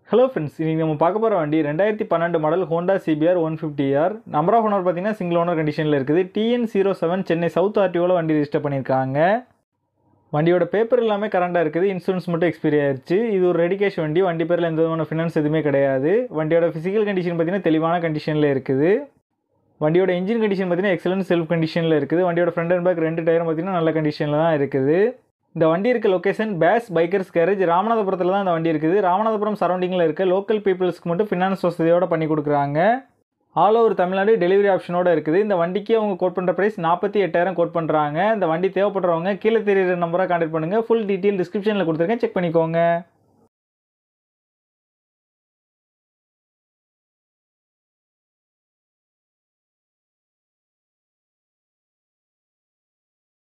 hello friends இன்றைக்கி நம்ம பார்க்க போகிற வண்டி ரெண்டாயிரத்தி பன்னெண்டு model Honda CBR one fifty R number of owner பார்த்தீங்கன்னா சிங்கிள் ஓனர் கண்டிஷனில் இருக்குது TN zero seven Chennai south ஆர்டிஓவில் வண்டி ரெஜிஸ்டர் பண்ணியிருக்காங்க வண்டியோட பேப்பர் எல்லாமே கரண்டாக இருக்குது இன்சூரன்ஸ் மட்டும் எக்ஸ்பைரி ஆயிருச்சு இது ஒரு ரெடி கேஷ் வண்டி வண்டி பேரில் எந்த விதமான ஃபினான்ஸ் எதுவுமே கிடையாது வண்டியோட ஃபிசிக்கல் கண்டிஷன் பார்த்தீங்கன்னா தெளிவான கண்டிஷனில் இருக்குது வண்டியோட இன்ஜின் கண்டிஷன் பார்த்தீங்கன்னா எக்ஸலன்ட் செல்ஃப் கண்டிஷனில் இருக்குது வண்டியோட ஃப்ரண்ட் அண்ட் பேக் ரெண்டு டயரும் பார்த்தீங்கன்னா நல்ல கண்டிஷனில் தான் இருக்குது இந்த வண்டி இருக்க லொக்கேஷன் பேஸ் பைக்கர்ஸ் கேரேஜ் ராமநாதபுரத்தில் தான் இந்த வண்டி இருக்குது ராமநாதபுரம் சரௌண்டிங்கில் இருக்க லோக்கல் பீப்புள்ஸ்க்கு மட்டும் ஃபினான்ஸ் வசதியோட பண்ணி கொடுக்குறாங்க ஆல் ஓவர் தமிழ்நாடு டெலிவரி ஆப்ஷனோட இருக்குது இந்த வண்டிக்கு அவங்க கோட் பண்ணுற ப்ரைஸ் நாற்பத்தி எட்டாயிரம் கோட் பண்ணுறாங்க இந்த வண்டி தேவைப்படுறவங்க கீழே தெரியுற நம்பராக கான்டாக்ட் பண்ணுங்கள் ஃபுல் டீட்டெயில் டிஸ்கிரிப்ஷனில் கொடுத்துருக்கேன் செக் பண்ணிக்கோங்க